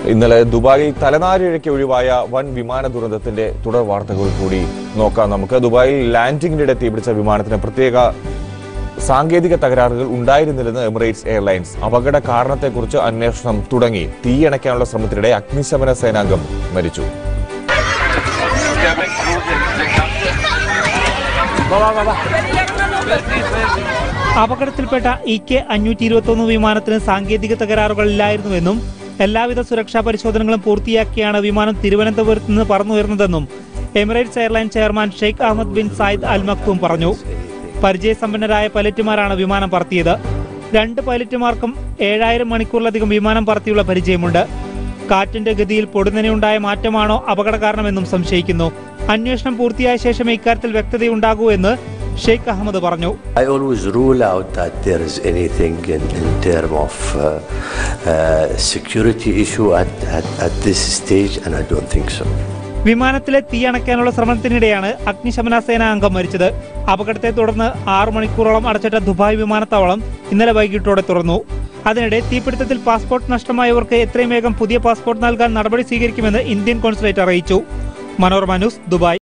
ഇന്നലെ ദുബായിൽ തലനാരിഴയ്ക്ക് ഒഴിവായ വൻ വിമാന ദുരന്തത്തിന്റെ തുടർ വാർത്തകൾ കൂടി നോക്കാം നമുക്ക് ദുബായിൽ ലാൻഡിംഗിനിടെ തീപിടിച്ച വിമാനത്തിന് പ്രത്യേക സാങ്കേതിക തകരാറുകൾ ഉണ്ടായിരുന്നില്ലെന്ന് എമിറേറ്റ്സ് എയർലൈൻസ് അപകട കാരണത്തെക്കുറിച്ച് അന്വേഷണം തുടങ്ങി തീയണയ്ക്കാനുള്ള ശ്രമത്തിനിടെ അഗ്നിശമന സേനാംഗം മരിച്ചു അപകടത്തിൽപ്പെട്ട ഇ കെ അഞ്ഞൂറ്റി ഇരുപത്തൊന്ന് വിമാനത്തിന് സാങ്കേതിക തകരാറുകളില്ലായിരുന്നുവെന്നും എല്ലാവിധ സുരക്ഷാ പരിശോധനകളും പൂർത്തിയാക്കിയാണ് വിമാനം തിരുവനന്തപുരത്ത് നിന്ന് പറന്നുയർന്നതെന്നും Emirates airline chairman Sheikh Ahmed bin Saeed Al Maktoum പറഞ്ഞു പരിചയസമ്പന്നരായ പൈലറ്റുമാരാണ് വിമാനം പറത്തിയത് രണ്ട് പൈലറ്റുമാർക്കും ഏഴായിരം മണിക്കൂറിലധികം വിമാനം പറത്തിയുള്ള പരിചയമുണ്ട് കാറ്റിന്റെ ഗതിയിൽ പൊടുന്നനെയുണ്ടായ മാറ്റമാണോ അപകട കാരണമെന്നും സംശയിക്കുന്നു അന്വേഷണം പൂർത്തിയായ ശേഷമേ ഇക്കാര്യത്തിൽ വ്യക്തതയുണ്ടാകൂ എന്ന് ഷെയ്ഖ് അഹമ്മദ് പറഞ്ഞു I always rule out that there is anything in, in terms of uh, uh, security issue at, at, at this stage, and I don't think so. വിമാനത്തിലെ തീ അണയ്ക്കാനുള്ള ശ്രമത്തിനിടെയാണ് അഗ്നിശമന സേനാ അംഗം മരിച്ചത് അപകടത്തെ തുടർന്ന് ആറു മണിക്കൂറോളം അടച്ചിട്ട ദുബായ് വിമാനത്താവളം ഇന്നലെ വൈകിട്ടോടെ തുറന്നു അതിനിടെ തീപിടുത്തത്തിൽ പാസ്പോർട്ട് നഷ്ടമായവർക്ക് എത്രയും വേഗം പുതിയ പാസ്പോർട്ട് നൽകാൻ നടപടി സ്വീകരിക്കുമെന്ന് ഇന്ത്യൻ കോൺസുലേറ്റ് അറിയിച്ചു മനോരമ ന്യൂസ് ദുബായ്